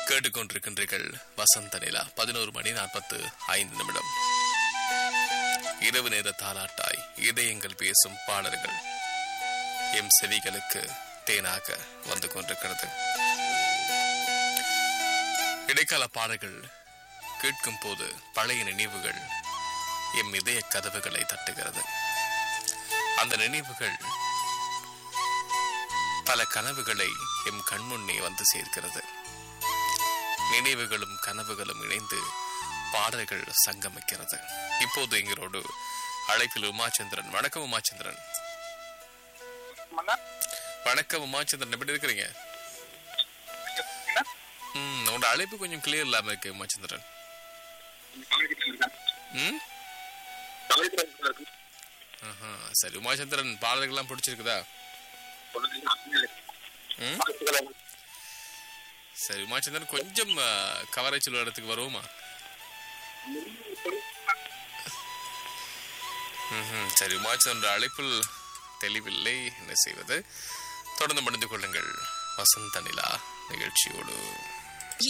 கேட்டுக்கொண்டிருக்கின்றீர்கள் வசந்த நிலா பதினோரு மணி நாற்பத்து ஐந்து நிமிடம் இரவு நேர தாலாட்டாய் இதயங்கள் பேசும் பாடல்கள் எம் செவிகளுக்கு தேனாக வந்து கொண்டிருக்கிறது இடைக்கால பாடல்கள் கேட்கும் போது பழைய நினைவுகள் எம் இதய கதவுகளை தட்டுகிறது அந்த நினைவுகள் பல கனவுகளை எம் கண்முன்னே வந்து சேர்க்கிறது நினைவுகளும் கனவுகளும் இணைந்து பாடல்கள் சங்கமிக்கிறது இப்போது எங்களோடு அழைப்பில் உமாச்சந்திரன் வணக்கம் உமாச்சந்திரன் வணக்கம் உமாச்சந்திரன் எப்படி இருக்கிறீங்க ம் உங்களோட அழைப்பு கொஞ்சம் கிளியர் இல்லாம இருக்கு உமாச்சந்திரன் ம் ஆஹா, சரி உமாச்சந்திரன் பாடல்கள்லாம் பிடிச்சிருக்குதா ம் சரி உமாச்சந்திரன் கொஞ்சம் கவரேஜ் உள்ள இடத்துக்கு வருவோமா ம்ஹும். சரி உமாச்சந்திரன் அழைப்பில் தெளிவில்லை என்ன செய்வது தொடர்ந்து மணிந்து கொள்ளுங்கள் வசந்த நிலா நிகழ்ச்சியோடு